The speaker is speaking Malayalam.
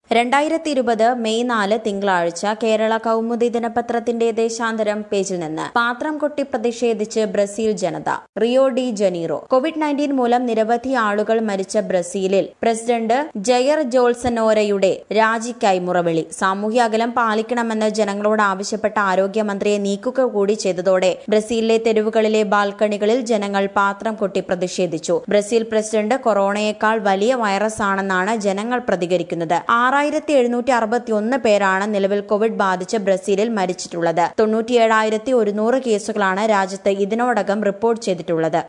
രണ്ടായിരത്തി ഇരുപത് മെയ് നാല് തിങ്കളാഴ്ച കേരള കൗമുദി ദിനപത്രത്തിന്റെ ദേശാന്തരം പേജിൽ നിന്ന് പാത്രം കൊട്ടി പ്രതിഷേധിച്ച് ബ്രസീൽ ജനത Rio de Janeiro Covid nineteen മൂലം നിരവധി ആളുകൾ മരിച്ച ബ്രസീലിൽ പ്രസിഡന്റ് ജയർ ജോൾസനോരയുടെ രാജിക്കായി മുറവിളി സാമൂഹ്യ അകലം പാലിക്കണമെന്ന് ജനങ്ങളോട് ആവശ്യപ്പെട്ട ആരോഗ്യമന്ത്രിയെ നീക്കുക കൂടി ചെയ്തതോടെ ബ്രസീലിലെ തെരുവുകളിലെ ബാൽക്കണികളിൽ ജനങ്ങൾ പാത്രം കൊട്ടി പ്രതിഷേധിച്ചു ബ്രസീൽ പ്രസിഡന്റ് കൊറോണയേക്കാൾ വലിയ വൈറസ് ആണെന്നാണ് ജനങ്ങൾ പ്രതികരിക്കുന്നത് ആറായിരത്തി എഴുന്നൂറ്റി അറുപത്തി ഒന്ന് പേരാണ് നിലവിൽ കോവിഡ് ബാധിച്ച് ബ്രസീലിൽ മരിച്ചിട്ടുള്ളത് തൊണ്ണൂറ്റിയേഴായിരത്തി ഒരുന്നൂറ് കേസുകളാണ് രാജ്യത്ത് ഇതിനോടകം റിപ്പോർട്ട് ചെയ്തിട്ടുള്ളത്